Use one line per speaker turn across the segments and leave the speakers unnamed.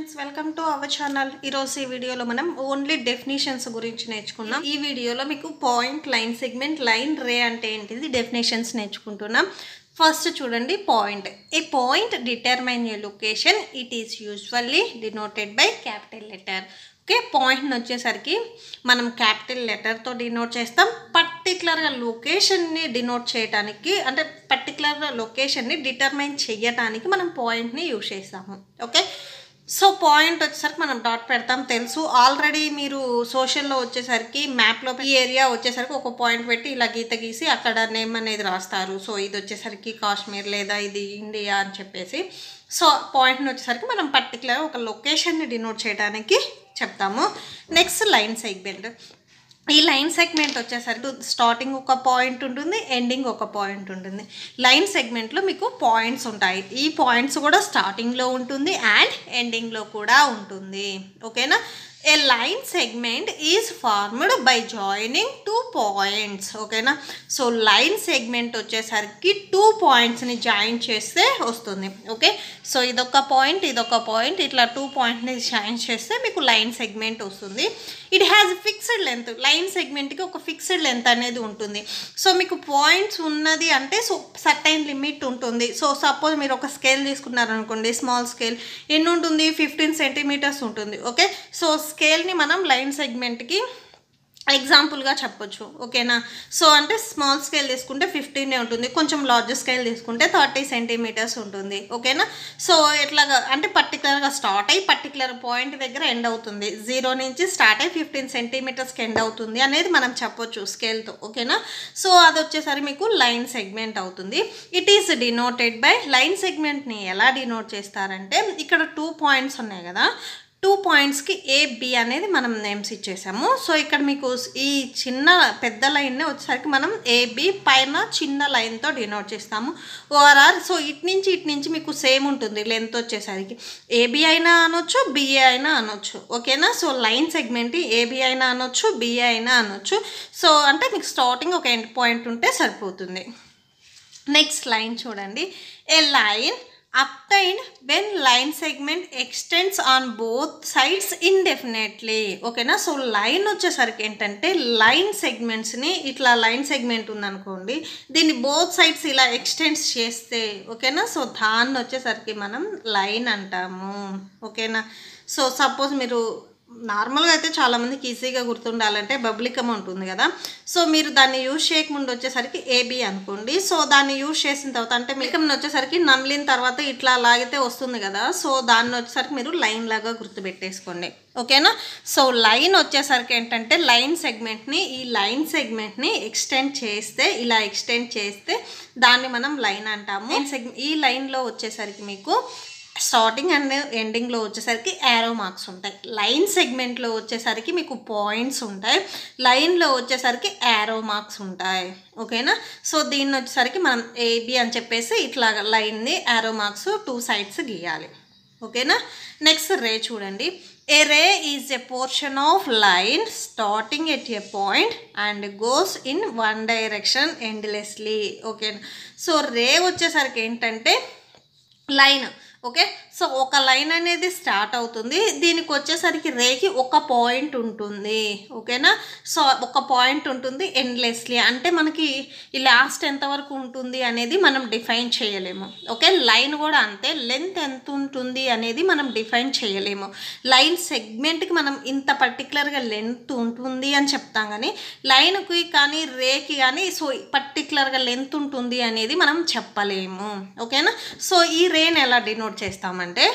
friends welcome to our channel ఈరోజు ఈ వీడియోలో మనం ఓన్లీ డెఫినేషన్స్ గురించి నేర్చుకున్నాం ఈ వీడియోలో మీకు point line segment line ray అంటే ఏంటిది డెఫినేషన్స్ నేర్చుకుంటున్నాం ఫస్ట్ చూడండి point a point determine a location it is usually denoted by capital letter okay పాయింట్ని వచ్చేసరికి మనం క్యాపిటల్ లెటర్తో డినోట్ చేస్తాం పర్టికులర్గా లొకేషన్ని డినోట్ చేయడానికి అంటే పర్టికులర్గా లొకేషన్ని డిటర్మైన్ చేయడానికి మనం పాయింట్ని యూజ్ చేస్తాము ఓకే సో పాయింట్ వచ్చేసరికి మనం డాట్ పెడతాం తెలుసు ఆల్రెడీ మీరు సోషల్లో వచ్చేసరికి మ్యాప్లో ఈ ఏరియా వచ్చేసరికి ఒక పాయింట్ పెట్టి ఇలా గీత గీసి అక్కడ నేమ్ అనేది రాస్తారు సో ఇది వచ్చేసరికి కాశ్మీర్ లేదా ఇది ఇండియా అని చెప్పేసి సో పాయింట్ని వచ్చేసరికి మనం పర్టికులర్ ఒక లొకేషన్ని డినోట్ చేయడానికి చెప్తాము నెక్స్ట్ లైన్ సెగ్మెంట్ ఈ లైన్ సెగ్మెంట్ వచ్చేసరికి స్టార్టింగ్ ఒక పాయింట్ ఉంటుంది ఎండింగ్ ఒక పాయింట్ ఉంటుంది లైన్ సెగ్మెంట్లో మీకు పాయింట్స్ ఉంటాయి ఈ పాయింట్స్ కూడా స్టార్టింగ్లో ఉంటుంది అండ్ ఎండింగ్లో కూడా ఉంటుంది ఓకేనా a line segment is formed by joining two points ఓకేనా సో లైన్ సెగ్మెంట్ వచ్చేసరికి టూ పాయింట్స్ని జాయిన్ చేస్తే వస్తుంది ఓకే సో ఇదొక పాయింట్ ఇదొక పాయింట్ ఇట్లా టూ పాయింట్ని జాయిన్ చేస్తే మీకు లైన్ సెగ్మెంట్ వస్తుంది it has fixed length line సెగ్మెంట్కి ఒక ఫిక్స్డ్ లెంత్ అనేది ఉంటుంది సో మీకు పాయింట్స్ ఉన్నది అంటే సో సర్టైన్ లిమిట్ ఉంటుంది సో సపోజ్ మీరు ఒక స్కేల్ తీసుకున్నారనుకోండి స్మాల్ స్కేల్ ఎన్ని ఉంటుంది ఫిఫ్టీన్ సెంటీమీటర్స్ ఉంటుంది ఓకే సో స్కేల్ని మనం లైన్ సెగ్మెంట్కి ఎగ్జాంపుల్గా చెప్పొచ్చు ఓకేనా సో అంటే స్మాల్ స్కేల్ తీసుకుంటే ఫిఫ్టీనే ఉంటుంది కొంచెం లార్జ్ స్కేల్ తీసుకుంటే థర్టీ సెంటీమీటర్స్ ఉంటుంది ఓకేనా సో ఎట్లాగా అంటే పర్టికులర్గా స్టార్ట్ అయ్యి పర్టికులర్ పాయింట్ దగ్గర ఎండ్ అవుతుంది జీరో నుంచి స్టార్ట్ అయ్యి ఫిఫ్టీన్ సెంటీమీటర్స్కి ఎండ్ అవుతుంది అనేది మనం చెప్పొచ్చు స్కేల్తో ఓకేనా సో అది వచ్చేసరి మీకు లైన్ సెగ్మెంట్ అవుతుంది it is denoted by line సెగ్మెంట్ని ఎలా డినోట్ చేస్తారంటే ఇక్కడ టూ పాయింట్స్ ఉన్నాయి కదా టూ పాయింట్స్కి ఏ బి అనేది మనం నేమ్స్ ఇచ్చేసాము సో ఇక్కడ మీకు ఈ చిన్న పెద్ద లైన్ని వచ్చేసరికి మనం ఏబి పైన చిన్న లైన్తో డినోట్ చేస్తాము ఓఆర్ఆర్ సో ఇటు నుంచి ఇటు నుంచి మీకు సేమ్ ఉంటుంది లెంత్ వచ్చేసరికి ఏబి అయినా అనొచ్చు బిఏ అయినా అనొచ్చు ఓకేనా సో లైన్ సెగ్మెంట్ ఏబి అయినా అనొచ్చు బిఏ అయినా అనొచ్చు సో అంటే మీకు స్టార్టింగ్ ఒక ఎండ్ పాయింట్ ఉంటే సరిపోతుంది నెక్స్ట్ లైన్ చూడండి a line obtained when line segment extends on both sides indefinitely ఓకేనా సో లైన్ వచ్చేసరికి ఏంటంటే లైన్ సెగ్మెంట్స్ని ఇట్లా లైన్ సెగ్మెంట్ ఉందనుకోండి దీన్ని బోత్ సైడ్స్ ఇలా ఎక్స్టెండ్స్ చేస్తే ఓకేనా సో దాన్ని వచ్చేసరికి మనం లైన్ అంటాము ఓకేనా సో సపోజ్ మీరు నార్మల్గా అయితే చాలామందికి ఈజీగా గుర్తుండాలంటే బబ్లికం ఉంటుంది కదా సో మీరు దాన్ని యూజ్ చేయకముందు వచ్చేసరికి ఏబి అనుకోండి సో దాన్ని యూజ్ చేసిన తర్వాత అంటే మిల్కమ్ని వచ్చేసరికి నమిలిన తర్వాత ఇట్లా లాగితే వస్తుంది కదా సో దాన్ని వచ్చేసరికి మీరు లైన్ లాగా గుర్తుపెట్టేసుకోండి ఓకేనా సో లైన్ వచ్చేసరికి ఏంటంటే లైన్ సెగ్మెంట్ని ఈ లైన్ సెగ్మెంట్ని ఎక్స్టెండ్ చేస్తే ఇలా ఎక్స్టెండ్ చేస్తే దాన్ని మనం లైన్ అంటాము ఈ లైన్లో వచ్చేసరికి మీకు స్టార్టింగ్ అండ్ ఎండింగ్లో వచ్చేసరికి యారో మార్క్స్ ఉంటాయి లైన్ సెగ్మెంట్లో వచ్చేసరికి మీకు పాయింట్స్ ఉంటాయి లైన్లో వచ్చేసరికి యారో మార్క్స్ ఉంటాయి ఓకేనా సో దీన్ని వచ్చేసరికి మనం ఏబి అని చెప్పేసి ఇట్లా లైన్ని యారో మార్క్స్ టూ సైడ్స్ గీయాలి ఓకేనా నెక్స్ట్ రే చూడండి a ray is a portion of line starting at a point and goes in one direction endlessly ఓకేనా సో రే వచ్చేసరికి ఏంటంటే లైన్ ఓకే సో ఒక లైన్ అనేది స్టార్ట్ అవుతుంది దీనికి వచ్చేసరికి రేకి ఒక పాయింట్ ఉంటుంది ఓకేనా సో ఒక పాయింట్ ఉంటుంది ఎండ్లెస్లీ అంటే మనకి ఈ లాస్ట్ ఎంతవరకు ఉంటుంది అనేది మనం డిఫైన్ చేయలేము ఓకే లైన్ కూడా అంతే లెంత్ ఎంత ఉంటుంది అనేది మనం డిఫైన్ చేయలేము లైన్ సెగ్మెంట్కి మనం ఇంత పర్టికులర్గా లెంత్ ఉంటుంది అని చెప్తాం కానీ లైన్కి కానీ రేకి కానీ సో పర్టికులర్గా లెంత్ ఉంటుంది అనేది మనం చెప్పలేము ఓకేనా సో ఈ రేని ఎలా డినోట్ చేస్తామంటే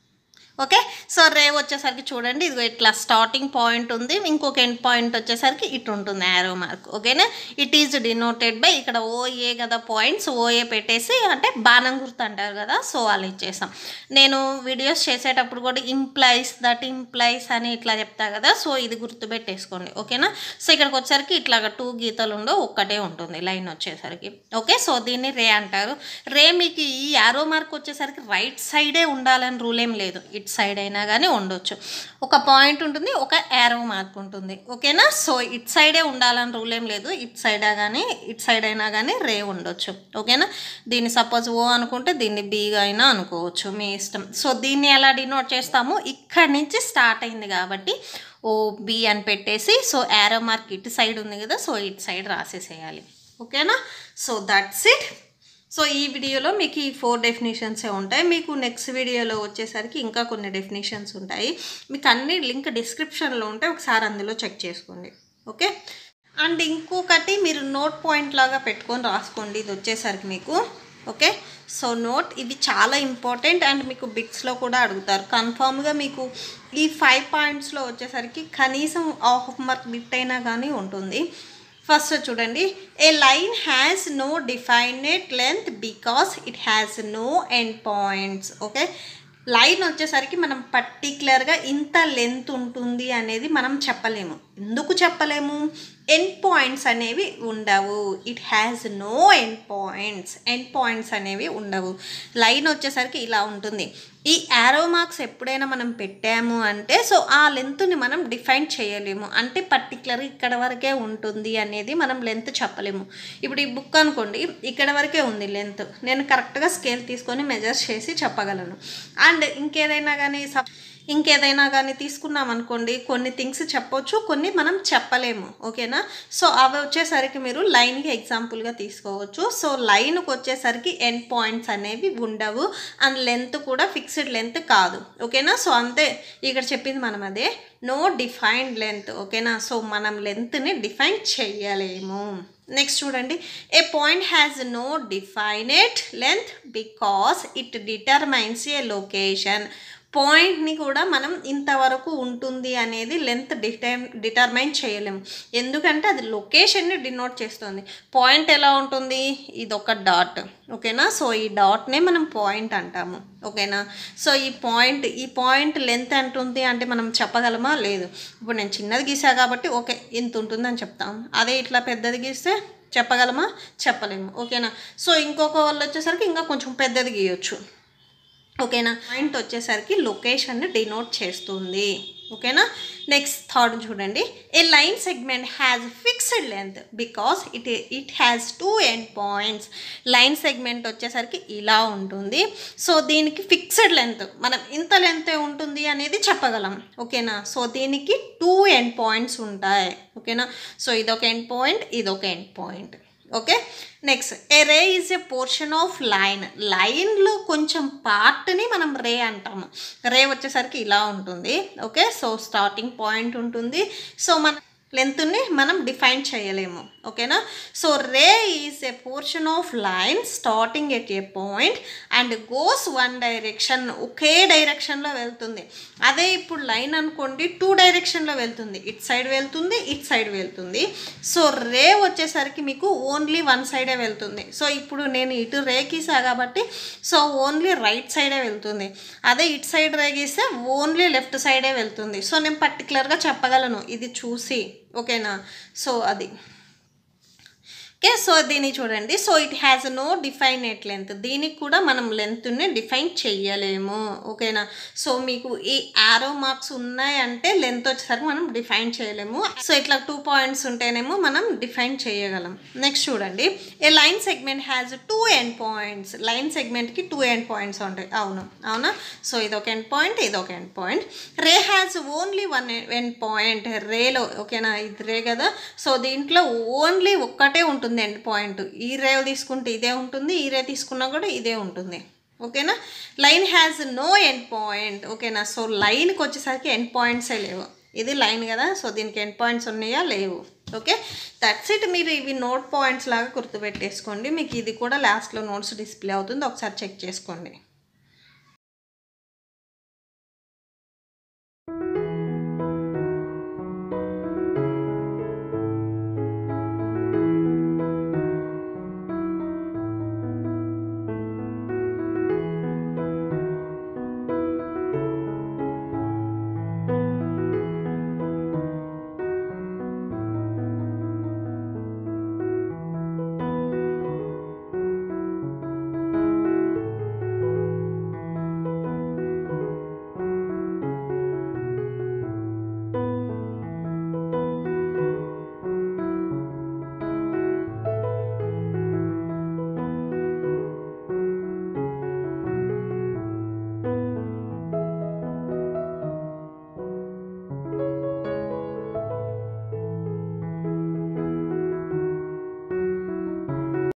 ఓకే సో రే వచ్చేసరికి చూడండి ఇది ఇట్లా స్టార్టింగ్ పాయింట్ ఉంది ఇంకొక ఎండ్ పాయింట్ వచ్చేసరికి ఇటు ఉంటుంది యారో మార్క్ ఓకేనా ఇట్ ఈజ్ డినోటెడ్ బై ఇక్కడ ఓఏ కదా పాయింట్స్ ఓఏ పెట్టేసి అంటే బాణం గుర్తు అంటారు కదా సో వాళ్ళు ఇచ్చేసాం నేను వీడియోస్ చేసేటప్పుడు కూడా ఇంప్లైస్ దట్ ఇంప్లైస్ అని ఇట్లా చెప్తా కదా సో ఇది గుర్తు పెట్టేసుకోండి ఓకేనా సో ఇక్కడికి వచ్చేసరికి ఇట్లాగా టూ గీతలు ఉండో ఒక్కటే ఉంటుంది లైన్ వచ్చేసరికి ఓకే సో దీన్ని రే అంటారు రే మీకు ఈ యారో మార్క్ వచ్చేసరికి రైట్ సైడే ఉండాలని రూల్ ఏం లేదు ఇటు ఇట్ సైడ్ అయినా కానీ ఉండొచ్చు ఒక పాయింట్ ఉంటుంది ఒక యారో మార్క్ ఉంటుంది ఓకేనా సో ఇట్ సైడే ఉండాలని రూల్ ఏం లేదు ఇట్ సైడ్ కానీ ఇట్ సైడ్ అయినా కానీ రే ఉండొచ్చు ఓకేనా దీన్ని సపోజ్ ఓ అనుకుంటే దీన్ని బీగా అయినా అనుకోవచ్చు మీ ఇష్టం సో దీన్ని ఎలా డినోట్ చేస్తాము ఇక్కడి నుంచి స్టార్ట్ అయింది కాబట్టి ఓ బి అని పెట్టేసి సో యారో మార్క్ ఇటు సైడ్ ఉంది కదా సో ఇటు సైడ్ రాసేసేయాలి ఓకేనా సో దట్స్ ఇట్ సో ఈ వీడియోలో మీకు ఈ ఫోర్ డెఫినేషన్సే ఉంటాయి మీకు నెక్స్ట్ వీడియోలో వచ్చేసరికి ఇంకా కొన్ని డెఫినేషన్స్ ఉంటాయి మీకు అన్ని లింక్ డిస్క్రిప్షన్లో ఉంటాయి ఒకసారి అందులో చెక్ చేసుకోండి ఓకే అండ్ ఇంకొకటి మీరు నోట్ పాయింట్ లాగా పెట్టుకొని రాసుకోండి ఇది వచ్చేసరికి మీకు ఓకే సో నోట్ ఇవి చాలా ఇంపార్టెంట్ అండ్ మీకు బిట్స్లో కూడా అడుగుతారు కన్ఫామ్గా మీకు ఈ ఫైవ్ పాయింట్స్లో వచ్చేసరికి కనీసం హాఫ్ మార్క్ బిట్ అయినా కానీ ఉంటుంది ఫస్ట్ చూడండి a line has no defined length because it has no end points okay line వచ్చేసరికి మనం పర్టికులర్గా ఇంత లెంత్ ఉంటుంది అనేది మనం చెప్పలేము ఎందుకు చెప్పలేము ఎండ్ పాయింట్స్ అనేవి ఉండవు it has no end points end points అనేవి ఉండవు లైన్ వచ్చేసరికి ఇలా ఉంటుంది ఈ యారో మార్క్స్ ఎప్పుడైనా మనం పెట్టాము అంటే సో ఆ లెంత్ని మనం డిఫైన్ చేయలేము అంటే పర్టికులర్ ఇక్కడ వరకే ఉంటుంది అనేది మనం లెంత్ చెప్పలేము ఇప్పుడు ఈ బుక్ అనుకోండి ఇక్కడ వరకే ఉంది లెంత్ నేను కరెక్ట్గా స్కేల్ తీసుకొని మెజర్స్ చేసి చెప్పగలను అండ్ ఇంకేదైనా కానీ సప్ ఇంకేదైనా కానీ తీసుకున్నాం అనుకోండి కొన్ని థింగ్స్ చెప్పొచ్చు కొన్ని మనం చెప్పలేము ఓకేనా సో అవి వచ్చేసరికి మీరు లైన్కి ఎగ్జాంపుల్గా తీసుకోవచ్చు సో లైన్కి వచ్చేసరికి ఎండ్ పాయింట్స్ అనేవి ఉండవు అండ్ లెంత్ కూడా ఫిక్స్డ్ లెంత్ కాదు ఓకేనా సో అంతే ఇక్కడ చెప్పింది మనం అదే నో డిఫైన్డ్ లెంత్ ఓకేనా సో మనం లెంత్ని డిఫైన్ చేయలేము నెక్స్ట్ చూడండి a point has no defined length because it determines a location పాయింట్ని కూడా మనం ఇంతవరకు ఉంటుంది అనేది లెంత్ డిటైమ్ డిటర్మైన్ చేయలేము ఎందుకంటే అది లొకేషన్ని డినోట్ చేస్తుంది పాయింట్ ఎలా ఉంటుంది ఇది ఒక డాట్ ఓకేనా సో ఈ డాట్నే మనం పాయింట్ అంటాము ఓకేనా సో ఈ పాయింట్ ఈ పాయింట్ లెంత్ ఎంత ఉంది అంటే మనం చెప్పగలమా లేదు ఇప్పుడు నేను చిన్నది గీసా కాబట్టి ఓకే ఇంత ఉంటుందని చెప్తాం అదే ఇట్లా పెద్దది గీస్తే చెప్పగలమా చెప్పలేము ఓకేనా సో ఇంకొక వాళ్ళు వచ్చేసరికి ఇంకా కొంచెం పెద్దది గీయొచ్చు ఓకేనా పాయింట్ వచ్చేసరికి లొకేషన్ని డినోట్ చేస్తుంది ఓకేనా నెక్స్ట్ థర్డ్ చూడండి a line segment has fixed length because it it has two end points line segment వచ్చేసరికి ఇలా ఉంటుంది సో దీనికి ఫిక్స్డ్ లెంత్ మనం ఇంత లెంతే ఉంటుంది అనేది చెప్పగలం ఓకేనా సో దీనికి టూ ఎండ్ పాయింట్స్ ఉంటాయి ఓకేనా సో ఇదొక ఎండ్ పాయింట్ ఇదొక end point okay next a ray is a portion of line లైన్లో కొంచెం పార్ట్ని మనం రే అంటాము రే వచ్చేసరికి ఇలా ఉంటుంది ఓకే సో స్టార్టింగ్ పాయింట్ ఉంటుంది సో మన లెంత్ని మనం డిఫైన్ చేయలేము ఓకేనా so ray is a portion of line starting at a point and goes one direction ఒకే డైరెక్షన్లో వెళ్తుంది అదే ఇప్పుడు లైన్ అనుకోండి టూ డైరెక్షన్లో వెళ్తుంది ఇట్ సైడ్ వెళ్తుంది ఇట్ సైడ్ వెళ్తుంది సో రే వచ్చేసరికి మీకు ఓన్లీ వన్ సైడే వెళ్తుంది సో ఇప్పుడు నేను ఇటు రే గీసా కాబట్టి సో ఓన్లీ రైట్ సైడే వెళ్తుంది అదే ఇటు సైడ్ రే గీస్తే ఓన్లీ లెఫ్ట్ సైడే వెళ్తుంది సో నేను పర్టికులర్గా చెప్పగలను ఇది చూసి ఓకేనా సో అది ఓకే సో దీన్ని చూడండి so it has no definite length దీనికి కూడా మనం లెంత్ని డిఫైన్ చెయ్యలేము ఓకేనా సో మీకు ఈ యారో మార్క్స్ ఉన్నాయంటే లెంత్ వచ్చేసరికి మనం డిఫైన్ చేయలేము సో ఇట్లా టూ పాయింట్స్ ఉంటేనేమో మనం డిఫైన్ చేయగలం నెక్స్ట్ చూడండి a line segment has two end points line సెగ్మెంట్కి టూ ఎండ్ పాయింట్స్ ఉంటాయి అవును అవునా సో ఇదొక ఎండ్ పాయింట్ ఇదొక end point ray has only one end point రేలో ఓకేనా ఇది రే కదా సో దీంట్లో ఓన్లీ ఒక్కటే ఉంటుంది ఎండ్ పాయింట్ ఈ రే తీసుకుంటే ఇదే ఉంటుంది ఈ రే తీసుకున్నా కూడా ఇదే ఉంటుంది ఓకేనా line has no end point ఓకేనా సో లైన్కి వచ్చేసరికి ఎండ్ పాయింట్సే లేవు ఇది లైన్ కదా సో దీనికి ఎండ్ పాయింట్స్ ఉన్నాయా లేవు ఓకే దట్స్ ఇట్ మీరు ఇవి నోట్ పాయింట్స్ లాగా గుర్తుపెట్టేసుకోండి మీకు ఇది కూడా లాస్ట్లో నోట్స్ డిస్ప్లే అవుతుంది ఒకసారి చెక్ చేసుకోండి